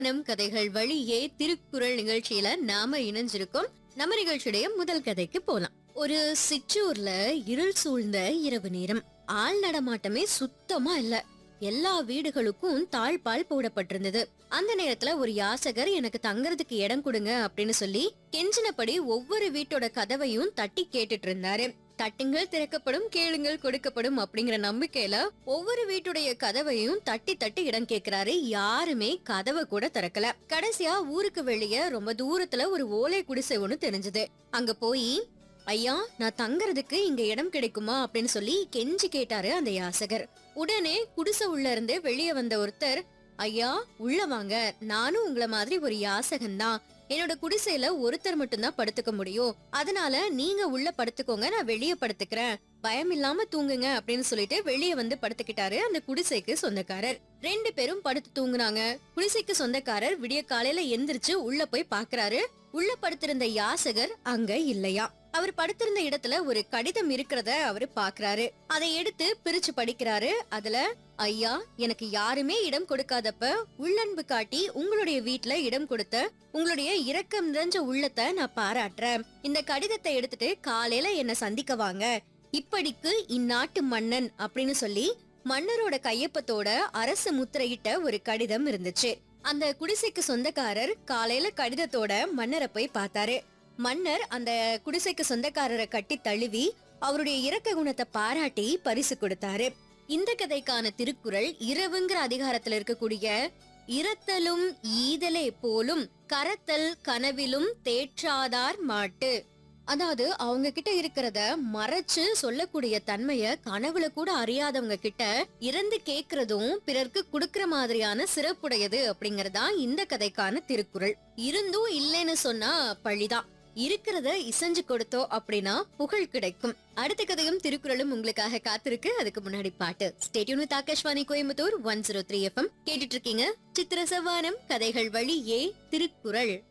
நம் கதைகள் வழியே திருக்குறள் நிகழ்ச்சியில நாம இணைஞ்சிருக்கோம் நம்ம நிகழ்ச்சியுடைய முதல் கதைக்கு போலாம் ஒரு சிற்றூர்ல இருள் சூழ்ந்த இரவு நேரம் ஆள் நடமாட்டமே சுத்தமா இல்ல எல்லா வீடுகளுக்கும் தாழ்பால் போடப்பட்டிருந்தது அந்த நேரத்துல ஒரு யாசகர் எனக்கு தங்கறதுக்கு இடம் கொடுங்க அப்படின்னு சொல்லி கெஞ்சினபடி ஒவ்வொரு வீட்டோட கதவையும் தட்டி கேட்டுட்டு இருந்தாரு தட்டுங்கள் திறக்கப்படும் கேளுங்கள் கொடுக்கப்படும் அப்படிங்கிற நம்பிக்கையில ஒவ்வொரு வீட்டுடைய கதவையும் தட்டி தட்டி இடம் கேக்குறாரு யாருமே கதவை கூட திறக்கல கடைசியா ஊருக்கு வெளிய ரொம்ப தூரத்துல ஒரு ஓலை குடிசை ஒண்ணு தெரிஞ்சது அங்க போய் ஐயா நான் தங்கறதுக்கு இங்க இடம் கிடைக்குமா அப்படின்னு சொல்லி கெஞ்சி கேட்டாரு அந்த யாசகர் உடனே குடிசை உள்ள இருந்து வெளியே வந்த ஒருத்தர் ஐயா உள்ள வாங்க நானும் உங்கள மாதிரி ஒரு யாசகன் தான் என்னோட குடிசையில ஒருத்தர் மட்டும்தான் படுத்துக்க முடியும் அதனால நீங்க உள்ள படுத்துக்கோங்க நான் வெளியே படுத்துக்கிறேன் பயம் இல்லாம தூங்குங்க அப்படின்னு சொல்லிட்டு வெளியே வந்து படுத்துக்கிட்டாரு அந்த குடிசைக்கு சொந்தக்காரர் ரெண்டு பேரும் படுத்து தூங்குனாங்க குடிசைக்கு சொந்தக்காரர் விடிய காலையில எந்திரிச்சு உள்ள போய் பாக்குறாரு உள்ள படுத்திருந்த யாசகர் அங்க இல்லையா அவர் படுத்திருந்த இடத்துல ஒரு கடிதம் இருக்கிறத அவரு பாக்குறாரு அதை எடுத்து பிரிச்சு படிக்கிறாரு அதுல ஐயா எனக்கு யாருமே இடம் கொடுக்காதப்ப உள்ளன்பு காட்டி உங்களுடைய வீட்ல இடம் கொடுத்த உங்களுடைய இரக்கம் நிறைஞ்ச உள்ளத்தை நான் பாராட்டுறேன் இந்த கடிதத்தை எடுத்துட்டு காலையில என்ன சந்திக்க வாங்க இப்படிக்கு இந்நாட்டு மன்னன் அப்படின்னு சொல்லி மன்னரோட கையொப்பத்தோட அரசு முத்திரையிட்ட ஒரு கடிதம் இருந்துச்சு அந்த குடிசைக்கு சொந்தக்காரர் காலையில கடிதத்தோட மன்னரை போய் பார்த்தாரு மன்னர் அந்த குடிசைக்கு சொந்தக்காரரை கட்டி தழுவி அவருடைய இரக்க குணத்தை பாராட்டி பரிசு கொடுத்தாரு இந்த கதைக்கான திருக்குறள் இரவுங்கிற அதிகாரத்துல இருக்கக்கூடிய இரத்தலும் ஈதலே போலும் கரத்தல் கனவிலும் தேற்றாதார் மாட்டு அதாவது அவங்க கிட்ட இருக்கிறத மறைச்சு சொல்லக்கூடிய தன்மைய கனவுல கூட அறியாதவங்க கிட்ட இறந்து கேக்குறதும் பிறர்க்கு குடுக்கற மாதிரியான சிறப்புடையது அப்படிங்கறதா இந்த கதைக்கான திருக்குறள் இருந்தும் இல்லைன்னு சொன்னா பழிதான் இருக்கிறத இசைஞ்சு கொடுத்தோம் அப்படின்னா புகழ் கிடைக்கும் அடுத்த கதையும் திருக்குறளும் உங்களுக்காக காத்திருக்கு அதுக்கு முன்னாடி பாட்டு stay tuned with Akashvani Coimbatore one zero three FM கேட்டுட்டு இருக்கீங்க சித்திர சவானம் கதைகள் வழியே திருக்குறள்